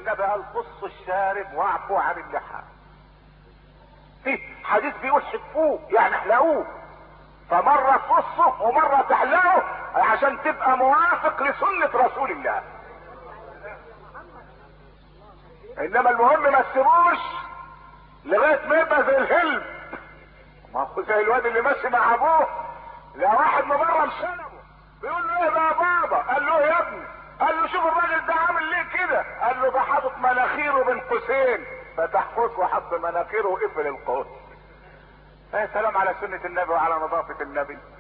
النبي قال قصوا الشارب واعفوا عن اللحى في حديث بيقول حفوه يعني احلقوه فمرة تقصه ومرة تحلقه عشان تبقى موافق لسنة رسول الله انما المهم ما تسيبوش لغاية ما يبقى زي الهلم ما هو زي الواد اللي ماشي مع ابوه لا واحد مبرم شنبه بيقول له ايه بقى بابا قال له يا ابني قال له شوف الراجل ده عامل ليه كده قال له ده حاطط مناخيره بين قوسين فتح قوس وحط مناخيره وقفل القوس يا سلام على سنة النبي وعلى نظافة النبي